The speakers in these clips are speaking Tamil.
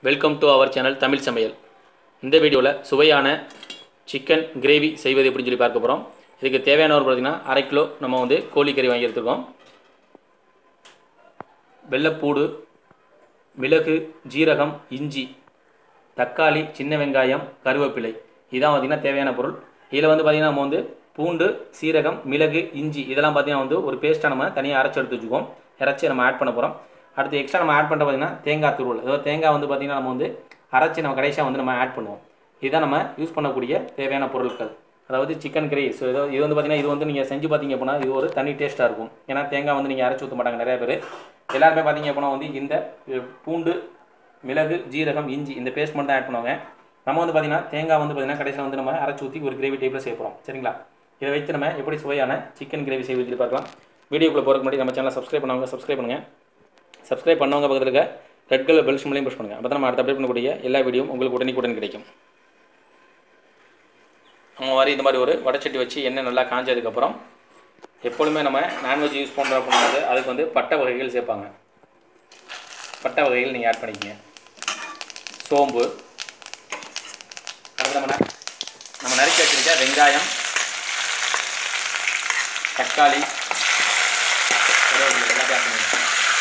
welcome to our channel Tamil சமையல் இந்த வீடியோவில் சுவையான சிக்கன் கிரேவி செய்வது எப்படின்னு சொல்லி பார்க்க போகிறோம் இதுக்கு தேவையானவர் பார்த்தீங்கன்னா அரை கிலோ நம்ம வந்து கோழிக்கறி வாங்கி எடுத்துருக்கோம் வெள்ளைப்பூடு மிளகு ஜீரகம் இஞ்சி தக்காளி சின்ன வெங்காயம் கருவேப்பிலை இதான் பார்த்திங்கன்னா தேவையான பொருள் இதில் வந்து பார்த்திங்கன்னா நம்ம வந்து பூண்டு சீரகம் மிளகு இஞ்சி இதெல்லாம் பார்த்திங்கன்னா வந்து ஒரு பேஸ்ட்டாக நம்ம தனியாக அரைச்சி எடுத்து வச்சுக்குவோம் இறச்சி நம்ம ஆட் பண்ண போகிறோம் அடுத்து எக்ஸ்ட்ரா நம்ம ஆட் பண்ணுற பார்த்திங்கன்னா தேங்காய் துருவல் அதாவது தேங்காய் வந்து பார்த்திங்கன்னா நம்ம வந்து அரைச்சி நம்ம கடைசியாக வந்து நம்ம ஆட் பண்ணுவோம் இதுதான் நம்ம யூஸ் பண்ணக்கூடிய தேவையான பொருட்கள் அதாவது சிக்கன் கிரேவி ஸோ இது இது வந்து பார்த்திங்கன்னா இது வந்து நீங்கள் செஞ்சு பார்த்தீங்க அப்படின்னா இது ஒரு தனி டேஸ்ட்டாக இருக்கும் ஏன்னா தேங்காய் வந்து நீங்கள் அரைச்சி ஊற்ற மாட்டாங்க நிறைய பேர் எல்லாருமே பார்த்தீங்க அப்படின்னா வந்து இந்த அஹ், பூண்டு மிளகு ஜீரகம் இஞ்சி இந்த பேஸ்ட் மட்டும் தான் ஆட் பண்ணுவாங்க நம்ம வந்து பார்த்தீங்கன்னா தேங்காய் வந்து பார்த்தீங்கன்னா கடைசியில் வந்து நம்ம அரைச்சி ஊற்றி ஒரு கிரேவி டைப்பில் செய்ய போகிறோம் சரிங்களா இதை வைத்து நம்ம எப்படி சுவையான சிக்கன் கிரேவி செய்வது சொல்லி பார்க்கலாம் வீடியோக்குள்ளே போகிறதுக்கு முன்னாடி நம்ம சேனலை சப்ஸ்கிரைப் பண்ணவங்க சப்ஸ்கிரைப் பண்ணுங்கள் சப்ஸ்கிரைப் பண்ணவங்க பக்கத்தில் இருக்க ரெட் கலர் பெல் சிம்லையும் புஷ் பண்ணுங்கள் அப்போ தான் நம்ம அடுத்த அப்டேட் பண்ணக்கூடிய எல்லா வீடியோவும் உங்களுக்கு உடனுக்குடன் கிடைக்கும் நம்ம மாதிரி இந்த மாதிரி ஒரு வடைச்சட்டி வச்சு எண்ணெய் நல்லா காஞ்சதுக்கப்புறம் எப்பொழுதுமே நம்ம நான்வெஜ் யூஸ் பண்ணுறோம் அப்படின்னாது அதுக்கு வந்து பட்டை வகைகள் சேர்ப்பாங்க பட்டை வகைகள் நீங்கள் ஆட் பண்ணிக்கங்க சோம்பு அடுத்து நம்ம ந- நம்ம நறுக்கி வச்சிருக்க வெங்காயம் தக்காளி கருவேப்பிலை எல்லாத்தையும் ஆட் பண்ணிக்கங்க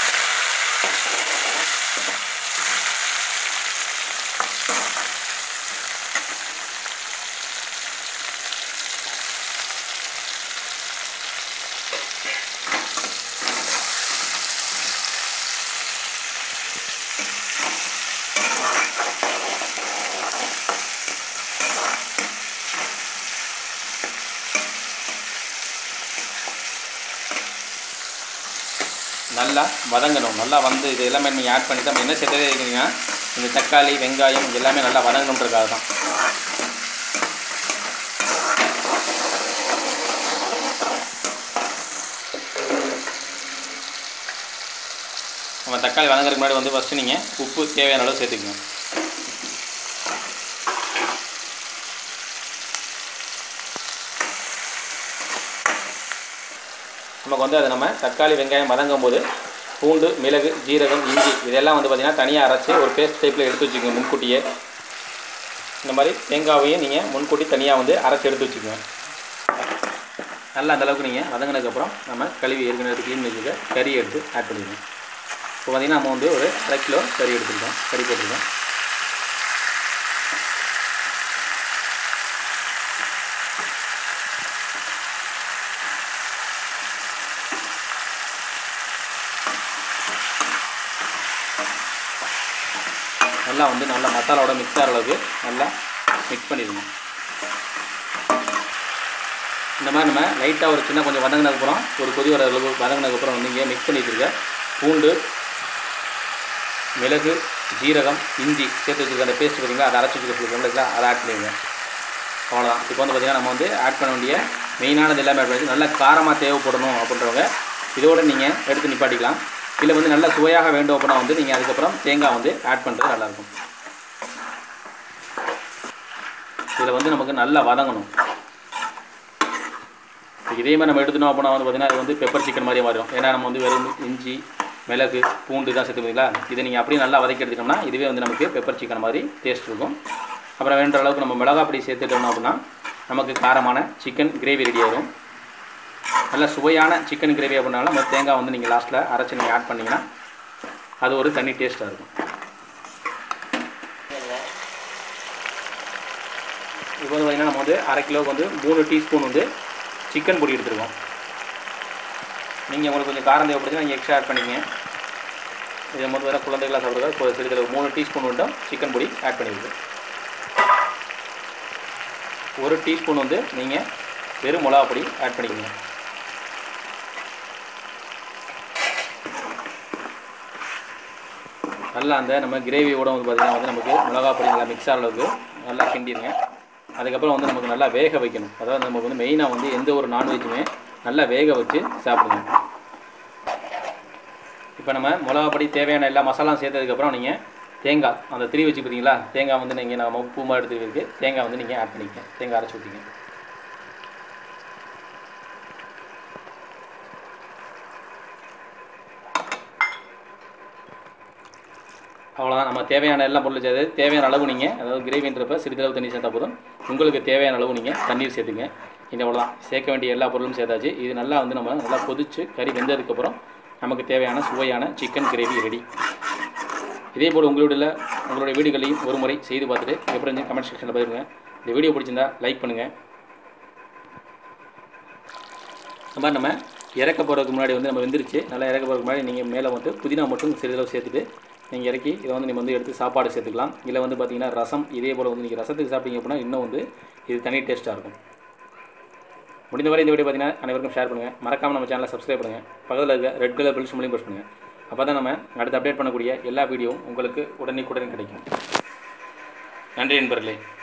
நல்லா வதங்கணும் நல்லா வந்து இது எல்லாமே நீங்கள் ஆட் பண்ணிட்டு நம்ம என்ன சேர்த்ததே இருக்கிறீங்கன்னா இந்த தக்காளி வெங்காயம் இது எல்லாமே நல்லா வதங்கணுன்றதுக்காக தான் நம்ம தக்காளி வதங்குறதுக்கு முன்னாடி வந்து ஃபஸ்ட்டு நீங்கள் உப்பு தேவையான அளவு சேர்த்துக்கணும் நமக்கு வந்து அதை நம்ம தக்காளி வெங்காயம் வதங்கும் போது பூண்டு மிளகு ஜீரகம் இஞ்சி இதெல்லாம் வந்து பார்த்திங்கன்னா தனியாக அரைச்சி ஒரு பேஸ்ட் டைப்பில் எடுத்து வச்சுக்கோங்க முன்கூட்டியே இந்த மாதிரி தேங்காவையும் நீங்கள் முன்கூட்டி தனியாக வந்து அரைச்சி எடுத்து வச்சுக்கோங்க நல்லா அந்த அளவுக்கு நீங்கள் வதங்கினதுக்கப்புறம் நம்ம கழுவி ஏற்கனவே க்ளீன் வச்சுக்க கறி எடுத்து ஆட் பண்ணிக்கணும் இப்போ பார்த்திங்கன்னா நம்ம வந்து ஒரு அரை கிலோ கறி எடுத்துருக்கோம் கறி போட்டிருக்கோம் நல்லா வந்து நல்லா மசாலாவோட மிக்ஸ் ஆகிற அளவுக்கு நல்லா மிக்ஸ் பண்ணிடணும் இந்த மாதிரி நம்ம லைட்டாக ஒரு சின்ன கொஞ்சம் வதங்கினதுக்கப்புறம் ஒரு கொதி வர அளவுக்கு வதங்கினதுக்கப்புறம் வந்து இங்கே மிக்ஸ் பண்ணி வச்சுருக்க பூண்டு மிளகு ஜீரகம் இஞ்சி சேர்த்து வச்சுருக்க அந்த பேஸ்ட் பார்த்தீங்களா அதை அரைச்சி வச்சுக்க சொல்லுங்களா அதை ஆட் பண்ணிடுங்க அவ்வளோதான் இப்போ வந்து பார்த்திங்கன்னா நம்ம வந்து ஆட் பண்ண வேண்டிய மெயினானது எல்லாமே ஆட் பண்ணி நல்லா காரமாக தேவைப்படணும் அப்படின்றவங்க இதோட நீங்கள் எடுத்து நிப்பாட்டிக்கலாம் இல்லை வந்து நல்லா சுவையாக வேண்டும் அப்படின்னா வந்து நீங்கள் அதுக்கப்புறம் தேங்காய் வந்து ஆட் பண்ணுறது நல்லாயிருக்கும் இதில் வந்து நமக்கு நல்லா வதங்கணும் இப்போ இதே மாதிரி நம்ம எடுத்துனோம் அப்படின்னா வந்து பார்த்திங்கன்னா அது வந்து பெப்பர் சிக்கன் மாதிரியே மாறிடும் ஏன்னா நம்ம வந்து வெறும் இஞ்சி மிளகு பூண்டு தான் சேர்த்துப்பீங்களா இதை நீங்கள் அப்படியே நல்லா வதக்கி எடுத்துட்டோம்னா இதுவே வந்து நமக்கு பெப்பர் சிக்கன் மாதிரி டேஸ்ட் இருக்கும் அப்புறம் வேண்ட அளவுக்கு நம்ம மிளகா பொடி சேர்த்துட்டோம் அப்படின்னா நமக்கு காரமான சிக்கன் கிரேவி ரெடி ஆயிரும் நல்ல சுவையான சிக்கன் கிரேவி அப்படின்னாலும் நம்ம தேங்காய் வந்து நீங்கள் லாஸ்ட்டில் அரைச்சி நீங்கள் ஆட் பண்ணிங்கன்னா அது ஒரு தனி டேஸ்ட்டாக இருக்கும் இப்போ வந்து பார்த்திங்கன்னா நம்ம வந்து அரை கிலோவுக்கு வந்து மூணு டீஸ்பூன் வந்து சிக்கன் பொடி எடுத்துருக்கோம் நீங்கள் உங்களுக்கு கொஞ்சம் காரம் தேவைப்படுச்சுன்னா நீங்கள் எக்ஸ்ட்ரா ஆட் பண்ணிக்கங்க இது முதல் வேறு குழந்தைகளாக சாப்பிட்றது இப்போ சிறிதளவு மூணு டீஸ்பூன் மட்டும் சிக்கன் பொடி ஆட் பண்ணியிருக்கு ஒரு டீஸ்பூன் வந்து நீங்கள் வெறும் மிளகா பொடி ஆட் பண்ணிக்கோங்க நல்லா அந்த நம்ம கிரேவியோட வந்து பார்த்திங்கன்னா வந்து நமக்கு மிளகா பொடி நல்லா மிக்ஸ் ஆகிற அளவுக்கு நல்லா கிண்டிடுங்க அதுக்கப்புறம் வந்து நமக்கு நல்லா வேக வைக்கணும் அதாவது நமக்கு வந்து மெயினாக வந்து எந்த ஒரு நான்வெஜ்ஜுமே நல்லா வேக வச்சு சாப்பிடுங்க இப்போ நம்ம மிளகா பொடி தேவையான எல்லா மசாலாவும் சேர்த்ததுக்கப்புறம் நீங்கள் தேங்காய் அந்த திரி வச்சு பார்த்தீங்களா தேங்காய் வந்து நீங்கள் நம்ம உப்பு மாதிரி எடுத்துருக்கு தேங்காய் வந்து நீங்கள் ஆட் பண்ணிக்க தேங்காய் அரைச்சி ஊற்றிங்க அவ்வளோதான் நம்ம தேவையான எல்லா பொருளும் சேர்த்து தேவையான அளவு நீங்கள் அதாவது கிரேவின்றப்ப சிறிதளவு தண்ணி சேர்த்தா போதும் உங்களுக்கு தேவையான அளவு நீங்கள் தண்ணீர் சேர்த்துங்க இந்த அவ்வளோதான் சேர்க்க வேண்டிய எல்லா பொருளும் சேர்த்தாச்சு இது நல்லா வந்து நம்ம நல்லா கொதிச்சு கறி வெந்ததுக்கப்புறம் நமக்கு தேவையான சுவையான சிக்கன் கிரேவி ரெடி இதே போல் உங்களுடைய உங்களுடைய வீடுகளையும் ஒரு முறை செய்து பார்த்துட்டு எப்படி இருந்து கமெண்ட் செக்ஷனில் பகிருங்க இந்த வீடியோ பிடிச்சிருந்தா லைக் பண்ணுங்கள் இந்த மாதிரி நம்ம இறக்க போகிறதுக்கு முன்னாடி வந்து நம்ம வெந்துருச்சு நல்லா இறக்க போகிறதுக்கு முன்னாடி நீங்கள் மேலே வந்து புதினா மட்டும் சிறிதளவு சேர்த்துட்டு நீங்கள் இறக்கி இதை வந்து நீங்கள் வந்து எடுத்து சாப்பாடு சேர்த்துக்கலாம் இல்லை வந்து பார்த்தீங்கன்னா ரசம் இதே போல் வந்து நீங்கள் ரசத்துக்கு சாப்பிட்டீங்க அப்படின்னா இன்னும் வந்து இது தனி டேஸ்ட்டாக இருக்கும் முடிந்தவரை இந்த வீடியோ பார்த்தீங்கன்னா அனைவருக்கும் ஷேர் பண்ணுங்கள் மறக்காமல் நம்ம சேனலை சப்ஸ்கிரைப் பண்ணுங்கள் பக்கத்தில் இருக்க ரெட் கலர் பெல் சிம்லையும் ப்ரெஸ் பண்ணுங்கள் அப்போ தான் நம்ம அடுத்து அப்டேட் பண்ணக்கூடிய எல்லா வீடியோவும் உங்களுக்கு உடனே கிடைக்கும் நன்றி நண்பர்களே